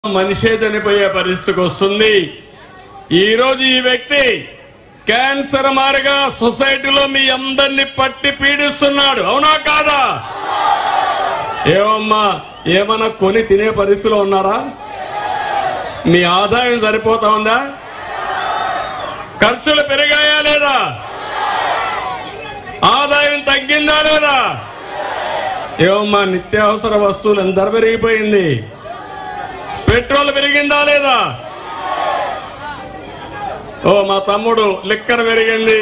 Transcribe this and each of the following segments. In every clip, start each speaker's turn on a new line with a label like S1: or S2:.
S1: మనిషే చనిపోయే పరిస్థితికి వస్తుంది ఈ రోజు ఈ వ్యక్తి క్యాన్సర్ మారిగా సొసైటీలో మీ అందరినీ పట్టి పీడిస్తున్నాడు అవునా కాదా ఏమమ్మా ఏమన్నా కొని తినే పరిస్థితిలో ఉన్నారా మీ ఆదాయం సరిపోతా ఉందా ఖర్చులు పెరిగాయా లేదా ఆదాయం తగ్గిందా లేదా ఏమమ్మా నిత్యావసర వస్తువులు ఎంత ధర పెరిగిపోయింది పెట్రోల్ పెరిగిందా లేదా ఓ మా తమ్ముడు లిక్కర్ పెరిగింది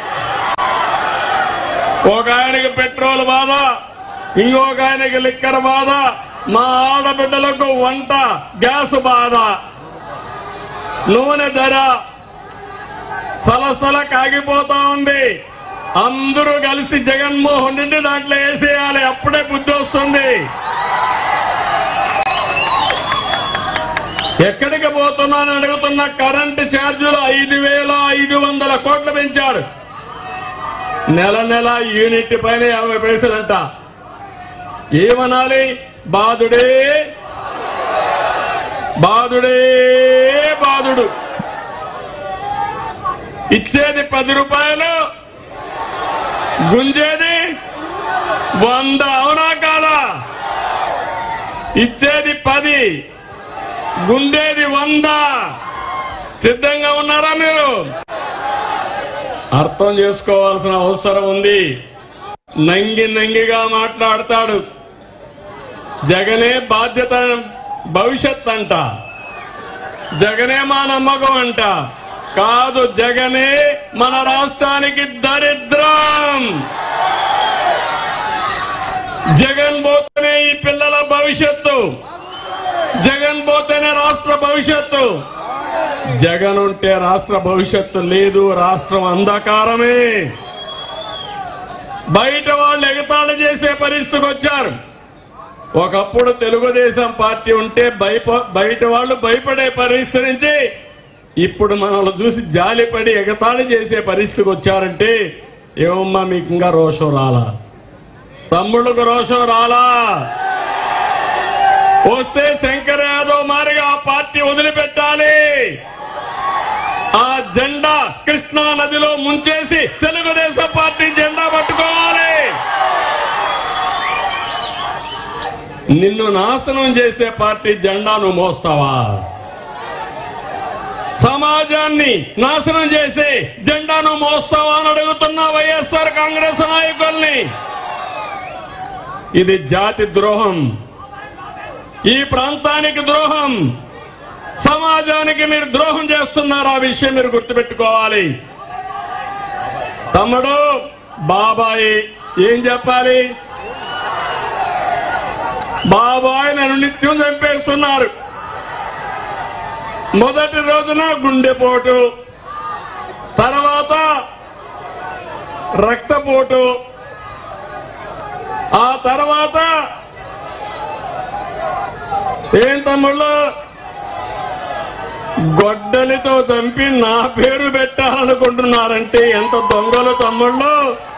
S1: ఒక ఆయనకి పెట్రోల్ బాధ ఇంకొక ఆయనకి లిక్కర్ బాధ మా ఆడబిడ్డలకు వంట గ్యాస్ బాధ నూనె ధర సలసల కాగిపోతా ఉంది అందరూ కలిసి జగన్మోహన్ రెడ్డి దాంట్లో వేసేయాలి అప్పుడే బుద్ధి వస్తుంది ఎక్కడికి పోతున్నాను అడుగుతున్న కరెంటు ఛార్జీలు ఐదు వేల ఐదు వందల కోట్లు పెంచాడు నెల నెల యూనిట్ పైన యాభై పైసలంట ఏమనాలి బాధుడే బాధుడే బాధుడు ఇచ్చేది పది రూపాయలు గుంజేది వంద అవునా కాదా ఇచ్చేది పది గుండేది వంద సిద్ధంగా ఉన్నారా మీరు అర్థం చేసుకోవాల్సిన అవసరం ఉంది నంగి నంగిగా మాట్లాడతాడు జగనే బాధ్యత భవిష్యత్ అంట జగనే మా నమ్మకం అంట కాదు జగనే మన రాష్ట్రానికి దరిద్రం జగన్ పోతేనే ఈ పిల్లల భవిష్యత్తు జగన్ పోతేనే రాష్ట్ర భవిష్యత్తు జగన్ ఉంటే రాష్ట్ర భవిష్యత్తు లేదు రాష్ట్రం అంధకారమే బయట వాళ్ళు ఎగతాళి చేసే పరిస్థితికి వచ్చారు ఒకప్పుడు తెలుగుదేశం పార్టీ ఉంటే భయప బయట వాళ్ళు భయపడే పరిస్థితి నుంచి ఇప్పుడు మనల్ని చూసి జాలిపడి ఎగతాళి చేసే పరిస్థితికి వచ్చారంటే ఏమమ్మా మీకు ఇంకా రోషం రాలా తమ్ముళ్ళకు రోషం రాలా వస్తే శంకర్ యాదవ్ మారిగా ఆ పార్టీ వదిలిపెట్టాలి ఆ జెండా కృష్ణా నదిలో ముంచేసి తెలుగుదేశం పార్టీ జెండా పట్టుకోవాలి నిన్ను నాశనం చేసే పార్టీ జెండాను మోస్తావా సమాజాన్ని నాశనం చేసే జెండాను మోస్తావా అని అడుగుతున్న వైఎస్ఆర్ కాంగ్రెస్ నాయకుల్ని ఇది జాతి ద్రోహం ఈ ప్రాంతానికి ద్రోహం సమాజానికి మీరు ద్రోహం చేస్తున్నారు ఆ విషయం మీరు గుర్తుపెట్టుకోవాలి తమ్ముడు బాబాయి ఏం చెప్పాలి బాబాయ్ నన్ను నిత్యం చంపేస్తున్నారు మొదటి రోజున గుండెపోటు తర్వాత రక్తపోటు ఆ తర్వాత ఏం తమ్ముళ్ళు గొడ్డలితో చంపి నా పేరు పెట్టాలనుకుంటున్నారంటే ఎంత దొంగలు తమ్ముళ్ళు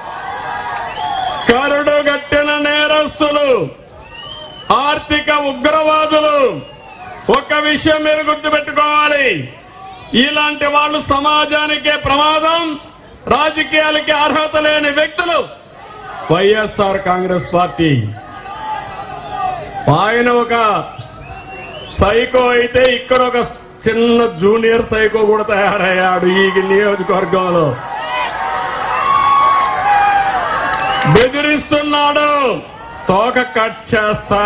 S1: కరుడు గట్టిన నేరస్తులు ఆర్థిక ఉగ్రవాదులు ఒక విషయం మీరు గుర్తుపెట్టుకోవాలి ఇలాంటి వాళ్ళు సమాజానికే ప్రమాదం రాజకీయాలకి అర్హత లేని వ్యక్తులు వైఎస్ఆర్ కాంగ్రెస్ పార్టీ ఆయన ఒక సైకో అయితే ఇక్కడ ఒక చిన్న జూనియర్ సైకో కూడా తయారయ్యాడు ఈ నియోజకవర్గంలో బెదిరిస్తున్నాడు తోక కట్ చేస్తా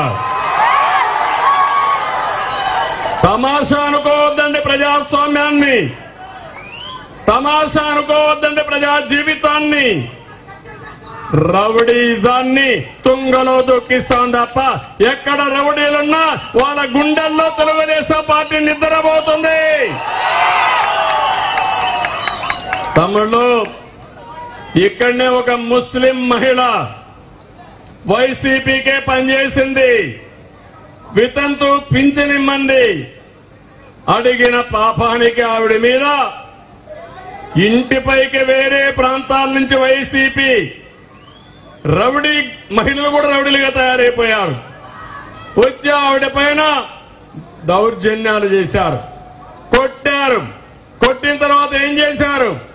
S1: తమాషా అనుకోవద్దండి ప్రజాస్వామ్యాన్ని తమాషా అనుకోవద్దండి ప్రజా జీవితాన్ని రౌడీజాన్ని తుంగలో దొక్కిస్తాం తప్ప ఎక్కడ రౌడీలున్నా వాళ్ళ గుండెల్లో తెలుగుదేశం పార్టీ నిద్రపోతుంది తమిళలో ఇక్కడనే ఒక ముస్లిం మహిళ వైసీపీకే పనిచేసింది వితంతు పింఛనిమ్మంది అడిగిన పాపానికి ఆవిడ మీద ఇంటిపైకి వేరే ప్రాంతాల నుంచి వైసీపీ రౌడీ మహిళలు కూడా రౌడీలుగా తయారైపోయారు వచ్చి ఆవిడ పైన దౌర్జన్యాలు చేశారు కొట్టారు కొట్టిన తర్వాత ఏం చేశారు